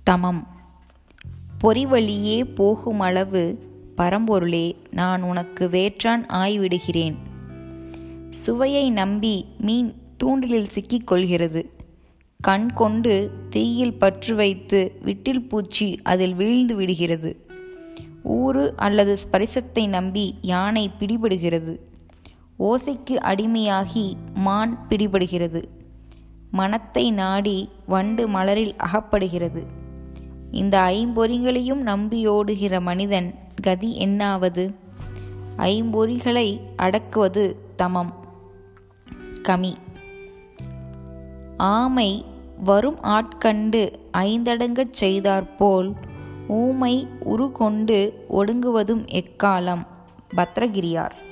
தமம் பொறிவழியே போகுமளவு பரம்பொருளே நான் உனக்கு வேற்றான் ஆய்விடுகிறேன் சுவையை நம்பி மீன் தூண்டிலில் சிக்கிக் கொள்கிறது கண் கொண்டு தீயில் பற்று வைத்து விட்டில் பூச்சி அதில் வீழ்ந்து விடுகிறது ஊறு அல்லது ஸ்பரிசத்தை நம்பி யானை பிடிபடுகிறது ஓசைக்கு அடிமையாகி மான் பிடிபடுகிறது மனத்தை நாடி வண்டு மலரில் அகப்படுகிறது இந்த ஐம்பொறிகளையும் நம்பியோடுகிற மனிதன் கதி என்னாவது ஐம்பொறிகளை அடக்குவது தமம் கமி ஆமை வரும் ஆட்கண்டு ஐந்தடங்கச் செய்தாற்போல் ஊமை உருகொண்டு ஒடுங்குவதும் எக்காலம் பத்ரகிரியார்